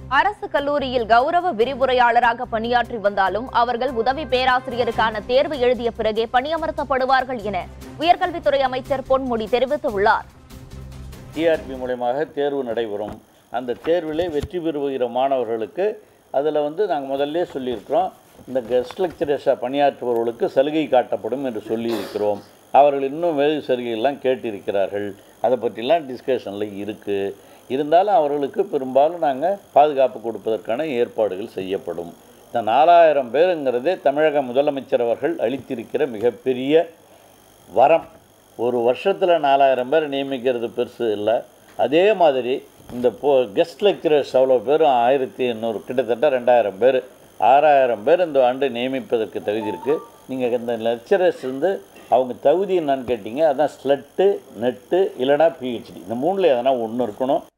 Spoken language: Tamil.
அரசு கல்லூரியில் கௌரவ விரிவுரையாளராக பணியாற்றி வந்தாலும் அவர்கள் உதவி பேராசிரியருக்கான தேர்வு எழுதிய பிறகே பணியமர்த்தப்படுவார்கள் என உயர்கல்வித்துறை அமைச்சர் பொன்முடி தெரிவித்துள்ளார் டிஆர்பி மூலயமாக தேர்வு நடைபெறும் அந்த தேர்விலே வெற்றி பெறுகிற மாணவர்களுக்கு அதில் வந்து நாங்கள் முதல்ல சொல்லியிருக்கிறோம் இந்த கெஸ்ட் லெக்சரர்ஸாக பணியாற்றுபவர்களுக்கு சலுகை காட்டப்படும் என்று சொல்லியிருக்கிறோம் அவர்கள் இன்னும் வேறு சலுகைகள்லாம் கேட்டிருக்கிறார்கள் அதை பற்றிலாம் டிஸ்கஷனில் இருக்குது இருந்தாலும் அவர்களுக்கு பெரும்பாலும் நாங்கள் பாதுகாப்பு கொடுப்பதற்கான ஏற்பாடுகள் செய்யப்படும் இந்த நாலாயிரம் பேருங்கிறதே தமிழக முதலமைச்சர் அவர்கள் அளித்திருக்கிற மிகப்பெரிய வரம் ஒரு வருஷத்தில் நாலாயிரம் பேர் நியமிக்கிறது பெருசு இல்லை அதே மாதிரி இந்த போ கெஸ்ட் லெக்சரர்ஸ் அவ்வளோ பேரும் ஆயிரத்தி எண்ணூறு கிட்டத்தட்ட ரெண்டாயிரம் பேர் ஆறாயிரம் பேர் இந்த ஆண்டு நியமிப்பதற்கு தகுதி இருக்குது நீங்கள் இந்த லெக்சரர்ஸ் வந்து அவங்க தகுதி என்னன்னு கேட்டிங்க அதான் ஸ்லட்டு நெட்டு இல்லைனா பிஹெச்டி இந்த மூணில் எதனா ஒன்று இருக்கணும்